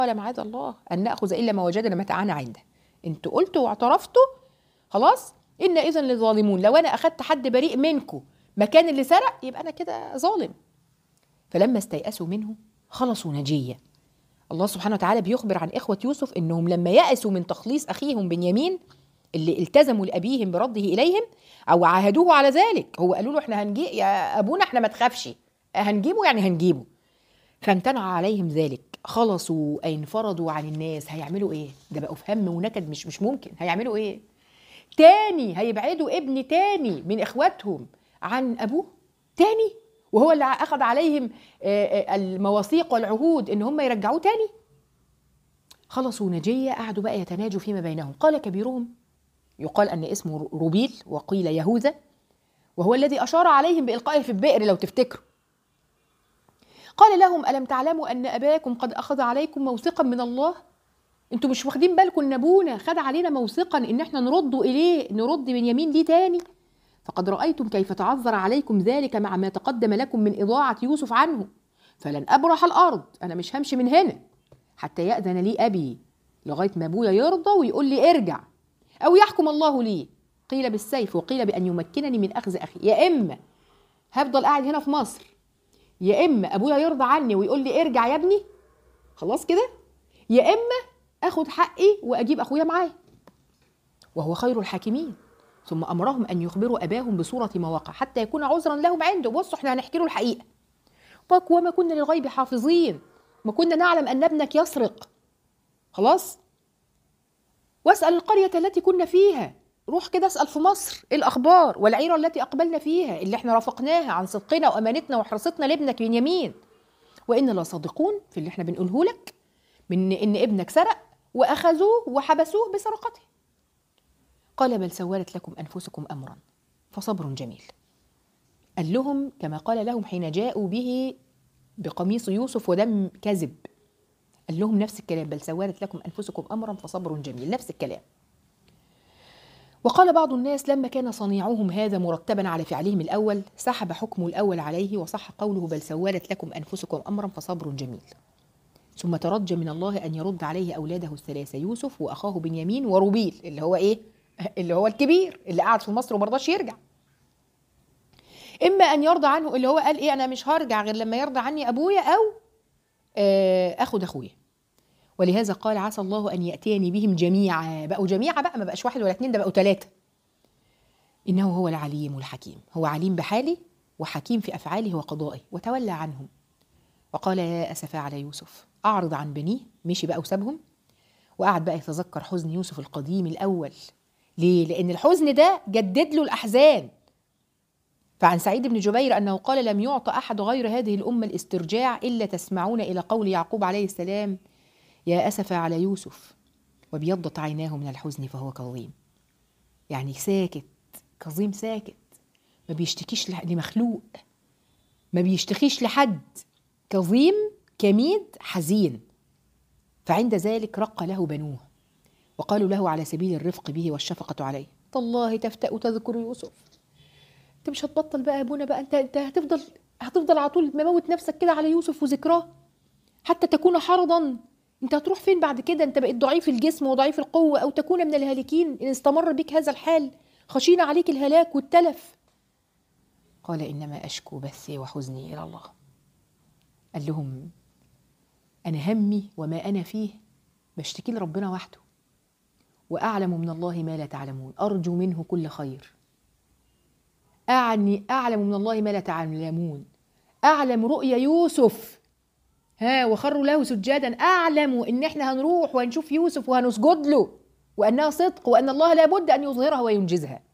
قال معاذ الله ان ناخذ الا ما وجدنا متاعنا عنده انتوا قلتوا واعترفتوا خلاص ان اذا لظالمون لو انا اخذت حد بريء منكم مكان اللي سرق يبقى انا كده ظالم فلما استيأسوا منه خلصوا نجيه الله سبحانه وتعالى بيخبر عن إخوة يوسف إنهم لما يأسوا من تخليص أخيهم بنيامين اللي التزموا لأبيهم برده إليهم أو عاهدوه على ذلك هو قالوا له إحنا هنجي يا أبونا إحنا ما تخافش هنجيبه يعني هنجيبه فامتنع عليهم ذلك خلصوا أي انفرضوا عن الناس هيعملوا إيه؟ ده بقوا في هم ونكد مش مش ممكن هيعملوا إيه؟ تاني هيبعدوا ابن تاني من إخواتهم عن أبوه تاني وهو اللي اخذ عليهم المواثيق والعهود ان هم يرجعوه تاني خلصوا نجية قعدوا بقى يتناجوا فيما بينهم قال كبيرهم يقال أن اسمه روبيل وقيل يهوذا وهو الذي أشار عليهم بإلقائه في البئر لو تفتكروا قال لهم ألم تعلموا أن أباكم قد أخذ عليكم موثقا من الله انتوا مش واخدين بالكم ان ابونا خد علينا موثقا ان احنا نرده اليه نرد بنيامين ليه تاني فقد رأيتم كيف تعذر عليكم ذلك مع ما تقدم لكم من إضاعة يوسف عنه فلن أبرح الأرض أنا مش همشي من هنا حتى يأذن لي أبي لغاية ما أبويا يرضى ويقول لي ارجع أو يحكم الله لي قيل بالسيف وقيل بأن يمكنني من أخذ أخي يا إما هفضل قاعد هنا في مصر يا إما أبويا يرضى عني ويقول لي ارجع يا ابني خلاص كده يا إما أخد حقي وأجيب أخويا معايا وهو خير الحاكمين ثم امرهم ان يخبروا اباهم بصوره ما وقع حتى يكون عذرا لهم عنده بصوا احنا هنحكي له الحقيقه وما كنا للغيب حافظين ما كنا نعلم ان ابنك يسرق خلاص واسال القريه التي كنا فيها روح كده اسال في مصر ايه الاخبار والعيره التي اقبلنا فيها اللي احنا رافقناها عن صدقنا وامانتنا وحرصتنا لابنك بنيامين وان لصادقون في اللي احنا بنقوله لك من ان ابنك سرق واخذوه وحبسوه بسرقته قال بل سولت لكم انفسكم امرا فصبر جميل قال لهم كما قال لهم حين جاءوا به بقميص يوسف ودم كذب قال لهم نفس الكلام بل سولت لكم انفسكم امرا فصبر جميل نفس الكلام وقال بعض الناس لما كان صنيعهم هذا مرتبا على فعلهم الاول سحب حكمه الاول عليه وصح قوله بل سولت لكم انفسكم امرا فصبر جميل ثم ترجى من الله ان يرد عليه اولاده الثلاثه يوسف واخاه بنيامين وروبيل اللي هو ايه اللي هو الكبير اللي قعد في مصر وما رضاش يرجع اما ان يرضى عنه اللي هو قال ايه انا مش هرجع غير لما يرضى عني ابويا او اخد اخويا ولهذا قال عسى الله ان ياتيني بهم جميعا بقوا جميعا بقى ما بقاش واحد ولا اتنين ده بقوا ثلاثه انه هو العليم الحكيم هو عليم بحاله وحكيم في افعاله وقضائه وتولى عنهم وقال يا اسفا على يوسف اعرض عن بنيه مشي بقى وسابهم وقعد بقى يتذكر حزن يوسف القديم الاول ليه؟ لأن الحزن ده جدد له الأحزان فعن سعيد بن جبير أنه قال لم يعط أحد غير هذه الأمة الاسترجاع إلا تسمعون إلى قول يعقوب عليه السلام يا أسف على يوسف وابيضت عيناه من الحزن فهو كظيم يعني ساكت كظيم ساكت ما بيشتكيش لمخلوق ما بيشتكيش لحد كظيم كميد حزين فعند ذلك رق له بنوه وقالوا له على سبيل الرفق به والشفقة عليه تالله تفتأ تذكر يوسف انت مش هتبطل بقى يا ابونا بقى انت انت هتفضل هتفضل على طول مموت نفسك كده على يوسف وذكراه حتى تكون حرضا انت هتروح فين بعد كده انت بقيت ضعيف الجسم وضعيف القوة او تكون من الهالكين ان استمر بك هذا الحال خشينا عليك الهلاك والتلف قال انما اشكو بثي وحزني الى الله قال لهم انا همي وما انا فيه بشتكي لربنا وحده واعلم من الله ما لا تعلمون ارجو منه كل خير أعني أعلم من الله ما لا تعلمون أعلم رؤيا يوسف ها وخروا له سجادا أعلم إن إحنا هنروح وهنشوف يوسف وهنسجد له وأنها صدق وأن الله لابد أن يظهرها وينجزها